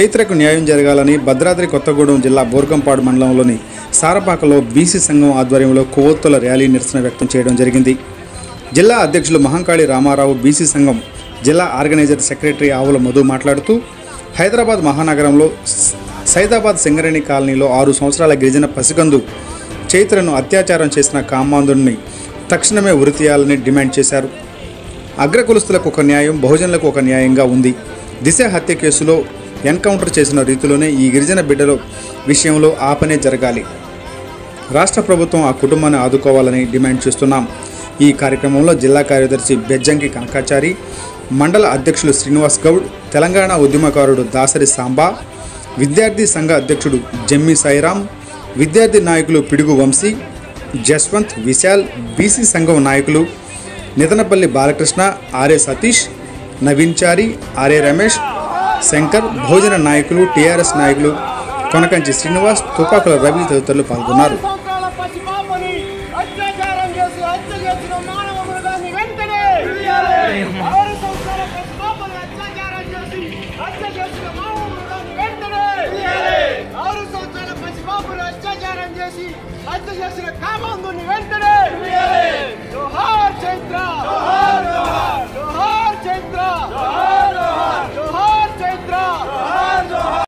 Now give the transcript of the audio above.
చైత్రకు న్యాయం జరగాలని భద్రాద్రి కొత్తగూడెం జిల్లా బోర్గంపాడు మండలంలోని సారపాకలో బీసీ సంఘం ఆధ్వర్యంలో కొవ్వొత్తుల ర్యాలీ నిరసన వ్యక్తం చేయడం జరిగింది జిల్లా అధ్యక్షులు మహంకాళి రామారావు బీసీ సంఘం జిల్లా ఆర్గనైజర్ సెక్రటరీ ఆవుల మధు మాట్లాడుతూ హైదరాబాద్ మహానగరంలో స- సైదాబాద్ సింగరేణి కాలనీలో ఆరు సంవత్సరాల గిరిజన పసికందు చైత్రను అత్యాచారం చేసిన కామాంధుడిని తక్షణమే ఉరి తీయాలని డిమాండ్ చేశారు అగ్రకులస్తులకు ఒక న్యాయం బహుజనులకు ఒక న్యాయంగా ఉంది దిశ హత్య కేసులో ఎన్కౌంటర్ చేసిన రీతిలోనే ఈ గిరిజన బిడ్డల విషయంలో ఆ పనే జరగాలి రాష్ట్ర ప్రభుత్వం ఆ కుటుంబాన్ని ఆదుకోవాలని డిమాండ్ చేస్తున్నాం ఈ కార్యక్రమంలో జిల్లా కార్యదర్శి బెజ్జంకి కనకాచారి మండల అధ్యక్షులు శ్రీనివాస్ గౌడ్ తెలంగాణ ఉద్యమకారుడు దాసరి సాంబా విద్యార్థి సంఘ అధ్యక్షుడు జమ్మి సాయిరాం విద్యార్థి నాయకులు పిడుగు వంశీ జస్వంత్ విశాల్ బీసీ సంఘం నాయకులు నితనపల్లి బాలకృష్ణ ఆర్ఏ సతీష్ నవీన్ చారి ఆర్ఏ రమేష్ శంకర్ భోజన నాయకులు టీఆర్ఎస్ నాయకులు కొనకంచి శ్రీనివాస్ తుపాకుల రవి తదితరులు పాల్గొన్నారు సంవత్సరాల పసిపాపని అత్యాచారం చేసి హత్య చేసిన మానవ మృగాన్ని వెంటనే ఆరు సంవత్సరాల పసిపాపని అత్యాచారం చేసి హత్య చేసిన మానవ మృగాన్ని వెంటనే ఆరు సంవత్సరాల పసిపాపని అత్యాచారం చేసి హత్య చేసిన కామాంధుని వెంటనే